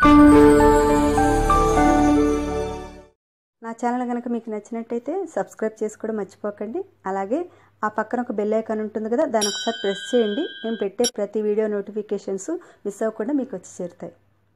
నా ఛానల్ కనుక మీకు నచ్చినట్టయితే సబ్స్క్రైబ్ చేసుకోవడం మర్చిపోకండి అలాగే ఆ పక్కన ఒక బెల్ ఐకాన్ ఉంటుంది కదా దాన్ని ఒకసారి ప్రెస్ చేయండి నేను పెట్టే ప్రతి వీడియో నోటిఫికేషన్స్ మిస్ అవ్వకుండా మీకు వచ్చి చేరుతాయి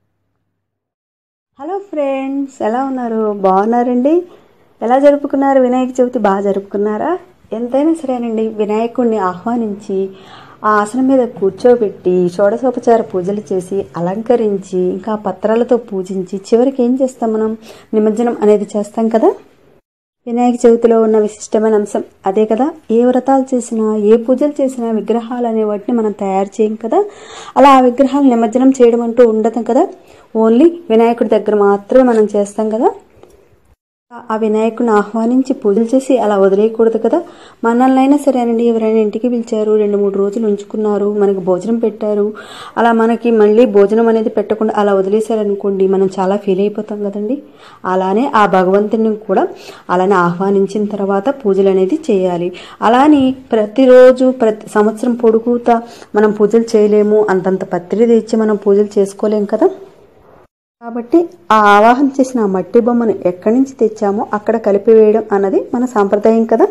హలో ఫ్రెండ్స్ ఎలా ఉన్నారు బాగున్నారండి ఎలా జరుపుకున్నారు వినాయక చవితి బాగా జరుపుకున్నారా ఎంతైనా సరేనండి వినాయకుడిని ఆహ్వానించి ఆ ఆసనం మీద కూర్చోబెట్టి షోడశోపచార పూజలు చేసి అలంకరించి ఇంకా పత్రాలతో పూజించి చివరికి ఏం చేస్తాం మనం నిమజ్జనం అనేది చేస్తాం కదా వినాయక చవితిలో ఉన్న విశిష్టమైన అంశం అదే కదా ఏ వ్రతాలు చేసినా ఏ పూజలు చేసినా విగ్రహాలు అనే వాటిని మనం తయారు చేయం కదా అలా ఆ విగ్రహాలు నిమజ్జనం చేయడం అంటూ ఉండదు కదా ఓన్లీ వినాయకుడి దగ్గర మాత్రమే మనం చేస్తాం కదా ఆ వినాయకుడిని ఆహ్వానించి పూజలు చేసి అలా వదిలేయకూడదు కదా మనల్ని అయినా సరేనండి ఎవరైనా ఇంటికి పిలిచారు రెండు మూడు రోజులు ఉంచుకున్నారు మనకి భోజనం పెట్టారు అలా మనకి మళ్ళీ భోజనం అనేది పెట్టకుండా అలా వదిలేశారనుకోండి మనం చాలా ఫీల్ అయిపోతాం కదండి అలానే ఆ భగవంతుని కూడా అలానే ఆహ్వానించిన తర్వాత పూజలు అనేది చేయాలి అలాని ప్రతిరోజు ప్రతి సంవత్సరం పొడుగుతా మనం పూజలు చేయలేము అంతంత పత్రి తెచ్చి మనం పూజలు చేసుకోలేం కదా కాబట్టి ఆ ఆవాహన చేసిన ఆ మట్టి బొమ్మను ఎక్కడి నుంచి తెచ్చామో అక్కడ కలిపివేయడం అన్నది మన సాంప్రదాయం కదా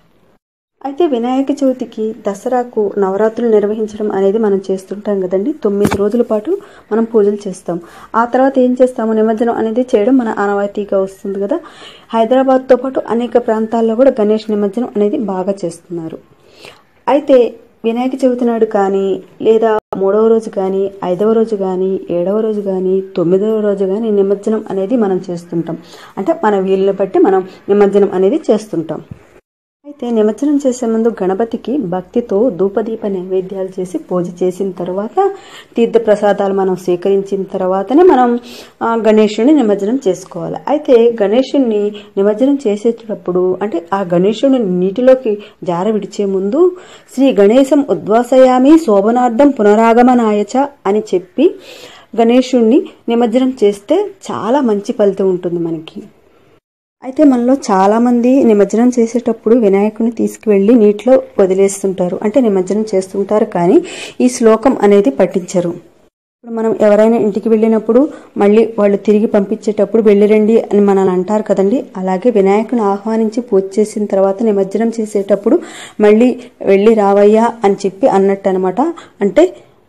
అయితే వినాయక చవితికి దసరాకు నవరాత్రులు నిర్వహించడం అనేది మనం చేస్తుంటాం కదండి తొమ్మిది రోజుల పాటు మనం పూజలు చేస్తాం ఆ తర్వాత ఏం చేస్తాము నిమజ్జనం అనేది చేయడం మన ఆనవాయితీగా వస్తుంది కదా హైదరాబాద్తో పాటు అనేక ప్రాంతాల్లో కూడా గణేష్ నిమజ్జనం అనేది బాగా చేస్తున్నారు అయితే వినాయక చవితి నాడు కానీ లేదా మూడవ రోజు కానీ ఐదవ రోజు కానీ ఏడవ రోజు కానీ తొమ్మిదవ రోజు కానీ నిమజ్జనం అనేది మనం చేస్తుంటాం అంటే మన వీళ్ళని బట్టి మనం నిమజ్జనం అనేది చేస్తుంటాం అయితే నిమజ్జనం చేసే ముందు గణపతికి భక్తితో ధూపదీప నైవేద్యాలు చేసి పూజ చేసిన తర్వాత తీర్థ ప్రసాదాలు మనం స్వీకరించిన తర్వాతనే మనం గణేషుని నిమజ్జనం చేసుకోవాలి అయితే గణేషుని నిమజ్జనం చేసేటప్పుడు అంటే ఆ గణేషుని నీటిలోకి జార విడిచే ముందు శ్రీ గణేశం ఉద్వాసయామి శోభనార్థం పునరాగమనాయచ అని చెప్పి గణేషుణ్ణి నిమజ్జనం చేస్తే చాలా మంచి ఫలితం ఉంటుంది మనకి అయితే మనలో చాలామంది నిమజ్జనం చేసేటప్పుడు వినాయకుని తీసుకువెళ్ళి నీటిలో వదిలేస్తుంటారు అంటే నిమజ్జనం చేస్తుంటారు కానీ ఈ శ్లోకం అనేది పఠించరు ఇప్పుడు మనం ఎవరైనా ఇంటికి వెళ్ళినప్పుడు మళ్ళీ వాళ్ళు తిరిగి పంపించేటప్పుడు వెళ్ళిరండి అని మనల్ని అంటారు కదండి అలాగే వినాయకుని ఆహ్వానించి పూజ చేసిన తర్వాత నిమజ్జనం చేసేటప్పుడు మళ్ళీ వెళ్ళి రావయ్యా అని చెప్పి అన్నట్టు అనమాట అంటే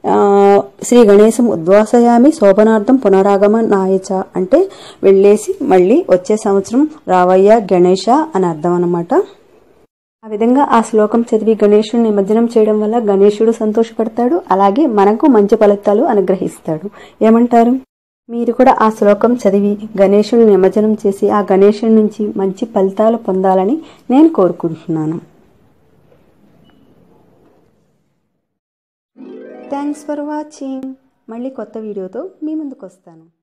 శ్రీ గణేశం ఉద్వాసయామి శోభనార్థం పునరాగమ నాయచ అంటే వెళ్ళేసి మళ్ళీ వచ్చే సంవత్సరం రావయ్య గణేష అని అర్థం అనమాట ఆ విధంగా ఆ శ్లోకం చదివి గణేషుని నిమజ్జనం చేయడం వల్ల గణేశుడు సంతోషపడతాడు అలాగే మనకు మంచి ఫలితాలు అనుగ్రహిస్తాడు ఏమంటారు మీరు కూడా ఆ శ్లోకం చదివి గణేశుని నిమజ్జనం చేసి ఆ గణేశుడి నుంచి మంచి ఫలితాలు పొందాలని నేను కోరుకుంటున్నాను థ్యాంక్స్ ఫర్ వాచింగ్ మళ్ళీ కొత్త వీడియోతో మీ ముందుకు వస్తాను